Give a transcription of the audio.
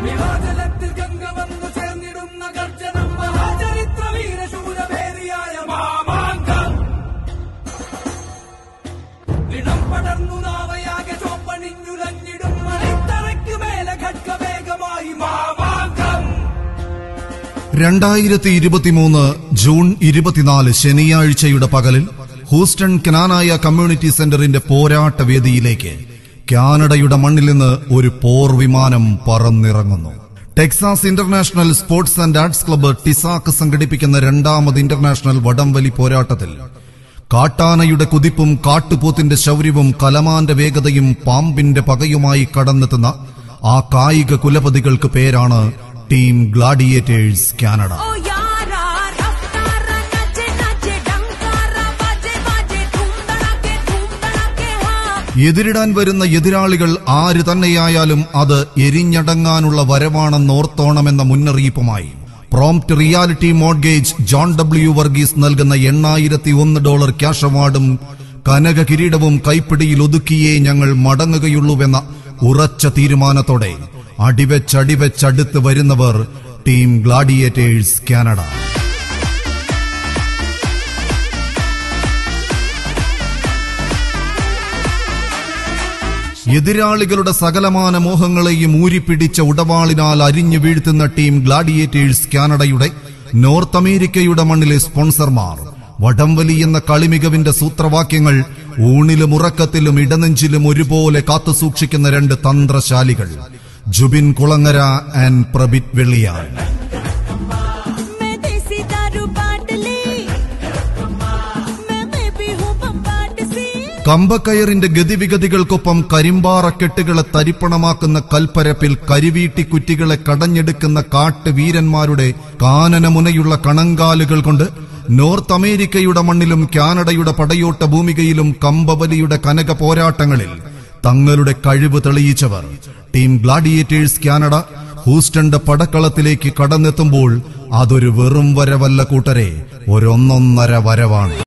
നിളാജലത്തിൽ ഗംഗ വന്നു ചേർന്നിടുന്ന ഗർജനം മഹാചരിത്ര വീരശൂരഭേരിയായ മാമാങ്കം ഇടം പടർന്നു നാവയാകെ ചോപ്പണിഞ്ഞുലഞ്ഞിടും മണിത്തറയ്ക്ക് മേലെ ഖഡ്ഗവേഗമായി മാമാങ്കം രണ്ടായിരത്തി ഇരുപത്തിമൂന്ന് ജൂൺ ഇരുപത്തിനാല് ശനിയാഴ്ചയുടെ പകലിൽ ഹൂസ്റ്റൺ കനാനായ കമ്മ്യൂണിറ്റി സെന്ററിന്റെ പോരാട്ട വേദിയിലേക്ക് കാനഡയുടെ മണ്ണിൽ നിന്ന് ഒരു പോർ വിമാനം പറന്നിറങ്ങുന്നു Texas international sports and arts club TISAC സംഘടിപ്പിക്കുന്ന രണ്ടാമത് ഇന്റർനാഷണൽ വടംവലി പോരാട്ടത്തിൽ കാട്ടാനയുടെ കുതിപ്പും കാട്ടുപോത്തിന്റെ ശൗര്യവും കലമാന്റെ വേഗതയും പാമ്പിന്റെ പകയുമായി കടന്നെത്തുന്ന ആ കായിക കുലപതികൾക്ക് പേരാണ് ടീം ഗ്ലാഡിയേറ്റേഴ്സ് കാനഡ ओ यारा रफ्तारा नाचे नाचे डंकारा बाजे बाजे धूम धड़ाके धूम धड़ाके हाँ എതിരിടാൻ വരുന്ന എതിരാളികൾ ആര് തന്നെയായാലും അത് എരിഞ്ഞടങ്ങാനുള്ള വരവാണെന്നോർത്തോണമെന്ന മുന്നറിയിപ്പുമായി prompt realty mortgage John W Varghese നൽകുന്ന എണ്ണായിരത്തി ഒന്ന് ഡോളർ ക്യാഷ് അവാർഡും കനക കിരീടവും കൈപ്പിടിയിൽ ഒതുക്കിയേ ഞങ്ങൾ മടങ്ങുകയുള്ളൂവെന്ന ഉറച്ച തീരുമാനത്തോടെ അടിവെച്ചടിവെച്ചടുത്ത് വരുന്നവർ ടീം ഗ്ലാഡിയേറ്റേഴ്സ് കാനഡ എതിരാളികളുടെ സകലമാന മോഹങ്ങളെയും ഊരിപ്പിടിച്ച ഉടവാളിനാൽ അരിഞ്ഞു വീഴ്ത്തുന്ന ടീം ഗ്ലാഡിയേറ്റേഴ്സ് കാനഡയുടെ നോർത്ത് അമേരിക്കയുടെ മണ്ണിലെ സ്പോൺസർമാർ വടംവലി എന്ന കളിമികവിന്റെ സൂത്രവാക്യങ്ങൾ ഊണിലും ഉറക്കത്തിലും ഇടനെഞ്ചിലും ഒരുപോലെ കാത്തുസൂക്ഷിക്കുന്ന രണ്ട് തന്ത്രശാലികൾ ജുബിൻ കുളങ്ങര ആൻഡ് പ്രബിത് വെള്ളിയാൻ मैं देसी दारू बांट ली मैं बेबी हूँ बम्बाट सी കമ്പക്കയറിന്റെ ഗതിവിഗതികൾക്കൊപ്പം കരിമ്പാറക്കെട്ടുകളെ തരിപ്പണമാക്കുന്ന കൽപ്പരപ്പിൽ കരിവീട്ടി കുറ്റികളെ കടഞ്ഞെടുക്കുന്ന കാട്ടുവീരന്മാരുടെ കാനനമുനയുള്ള കണങ്കാലുകൾ കൊണ്ട് നോർത്ത് അമേരിക്കയുടെ മണ്ണിലും കാനഡയുടെ പടയോട്ട ഭൂമികയിലും കമ്പവലിയുടെ കനക പോരാട്ടങ്ങളിൽ തങ്ങളുടെ കഴിവ് തെളിയിച്ചവർ ടീം ഗ്ലാഡിയേറ്റേഴ്സ് കാനഡ ഹൂസ്റ്റന്റെ പടക്കളത്തിലേക്ക് കടന്നെത്തുമ്പോൾ അതൊരു വെറും വരവല്ല കൂട്ടരെ ഒരൊന്നൊന്നര വരവാണ്